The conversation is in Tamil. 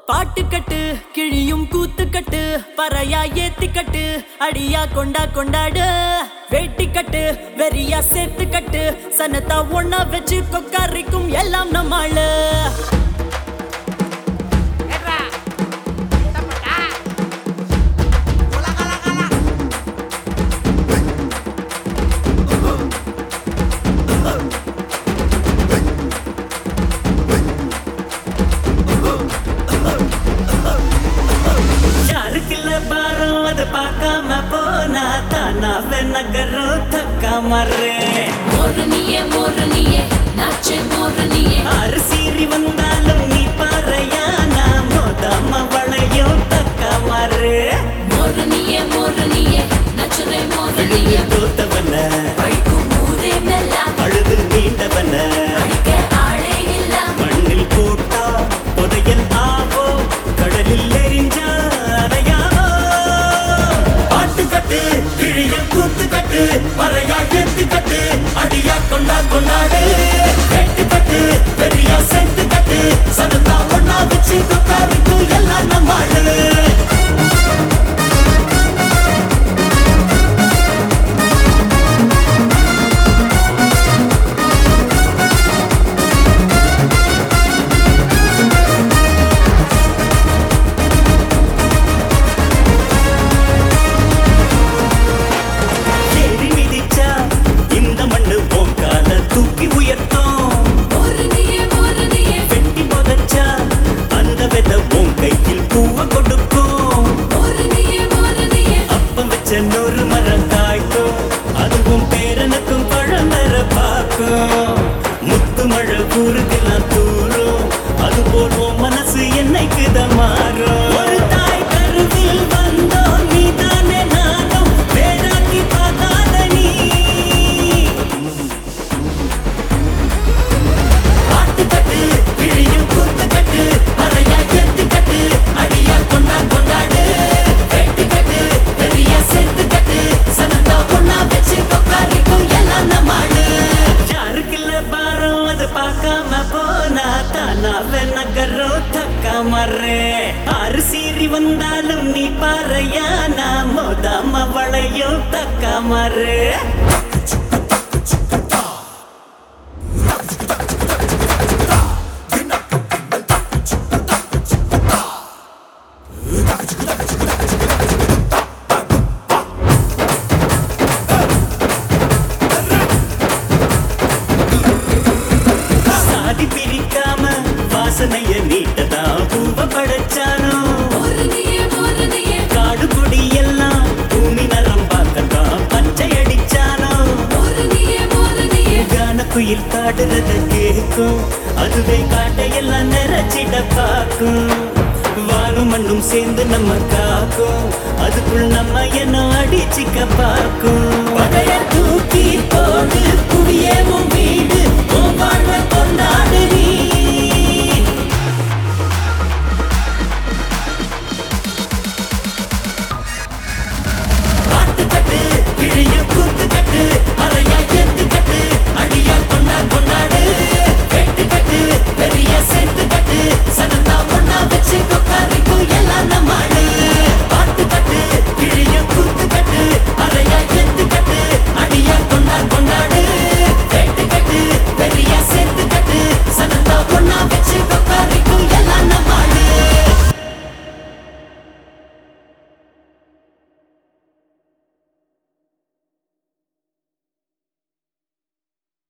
பாட்டு கட்டு கிழியும் கூத்து கட்டு பறையா ஏத்தி கட்டு அடியா கொண்டா கொண்டாடு வேட்டி கட்டு வெறியா சேர்த்து கட்டு சனத்தா ஒன்னா வச்சு கொக்காரிக்கும் எல்லாம் நம்மாளு ஏட்ரா தப்பட்டா உலகலகல யாருக்கில்ல பாரம் அது பார்க்காம போனா தானா நகரம் தக்கா மர்றேன் மோரணியே மோரணியே நாச்சே மோரணியே ஆறு சீறி வந்தாலும் நீ பாறையா நான் மோதாம வளையும் தக்கா மர்றே மோரணியே மோரணியே நச்சரே மோரணியே தோத்தவன பழிக்கும் ஊரே மெல்லாம் அழுது நீண்டவன அடிக்க ஆளே இல்ல மண்ணில் போட்டா புதையல் ஆவோ கடலில் எரிஞ்சா அறையாவோ பாட்டு கட்டு கிழிய கூத்து கட்டு மறையா எத்து கட்டு அடியா கொண்டா கொண்டாடு வெட்டு கட்டு பெரியா செத்து கட்டு சனத்தா ஒன்னா வச்சு கொக்காரிக்கு எல்லாம் நம்மாடு ஏறி மிதிச்சா இந்த மண்ணு போக்கால தூக்கி உயர்த்தும் மோரணியே மோரணியே வெட்டி புதைச்சா அந்த வித உன் கையில் பூவ கொடுக்கும் மோரணியே மோரணியே அப்பம் வச்ச நூறு மரம் காய்க்கும் அதுவும் பேரனுக்கும் பழம் வர பார்க்கும் முத்து மழை ஊருக்கெல்லாம் தூரும் அது போல் உன் மனசு என்னைக்கு தான் மாறும் ஒரு தாய் கருவில் வந்தோம் நீ தானே நானும் வேறாக்கி பார்க்காத நீ பாட்டு கட்டு கிழியும் கூத்து கட்டு அறையா எத்து கட்டு அடியா கொண்டா கொண்டாடு வெட்டு கட்டு பெரிய சேர்த்து கட்டு சனந்தா பொண்ணா வச்சு கொக்காரிக்கும் எல்லாம் நம்மாடு யாருக்கில்ல பாரம் அது பார்க்காம போனா தானா நகரம் தக்கா மர்றே ஆறு சீறி வந்தாலும் நீ பாறையா நான் மோதாம வளையும் தக்கா மர்றே சாதி பிரிக்காம வாசனைய நீட்டதா பூவ படைச்சானோ மோரணியே மோரணியே காடு கொடி எல்லாம் பூமி நரம் பார்க்கத்தான் பச்சை அடிச்சானோ மோரணியே மோரணியே கான குயில் காடுறத கேக்கும் அதுவே காட்டையெல்லாம் நிறைச்சிட பார்க்கும் வானும் மண்ணும் சேர்ந்து நம்ம காக்கும் அதுக்குள் நம்ம என்ன அடிச்சுக்க பார்க்கும் பகைய தூக்கி போடு புவியே உன் வீடு உன் வாழ்வை